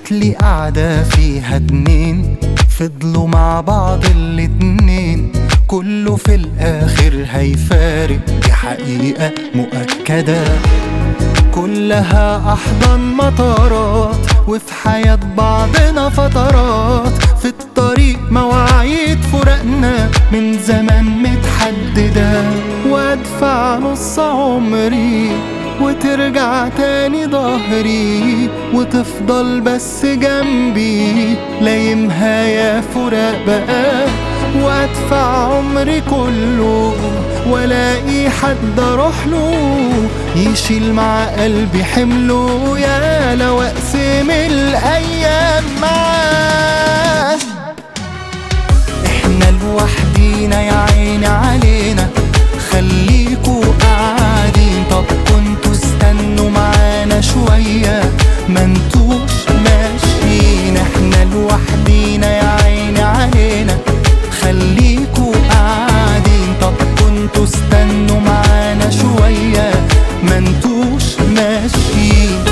جاتلي قعدة فيها اتنين فضلوا مع بعض الاتنين كله في الآخر هيفارق دي حقيقة مؤكدة كلها أحضان مطارات وفي حياة بعضنا فترات في الطريق مواعيد فرقنا من زمان متحددة وأدفع نص عمري وترجع تاني ظهري وتفضل بس جنبي لايمها يا فراق بقى وادفع عمري كله والاقي حد اروح له يشيل مع قلبي حمله يا لو اقسم الايام معاه احنا لوحدينا يا عيني علينا خليكوا قاعدين طب كنتوا استنوا معانا شوية ما انتوش ماشيين احنا لوحدينا يا عيني علينا خليكوا قاعدين طب كنتوا استنوا معانا شوية ما انتوش ماشيين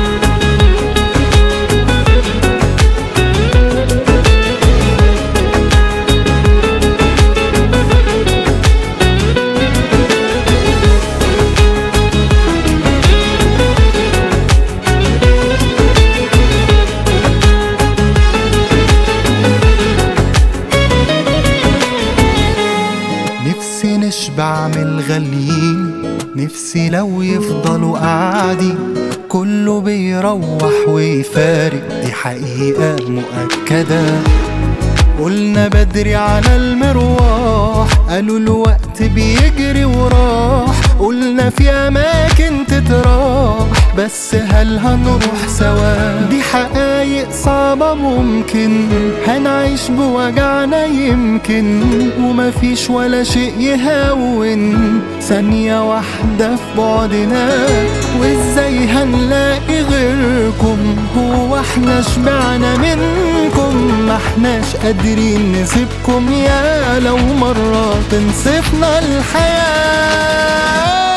نفسي نشبع من الغاليين نفسي لو يفضلوا قاعدين كله بيروح ويفارق دي حقيقة مؤكدة قلنا بدري على المروح قالوا الوقت بيجري وراح قلنا في أماكن تتراح بس هل هنروح سوا دي حقايق صعبة ممكن هنعيش بوجعنا يمكن ومفيش ولا شيء يهون ثانية واحدة في بعدنا وازاي هنلاقي غيركم هو احنا شبعنا منكم ما احناش قادرين نسيبكم يا لو مرة تنصفنا الحياة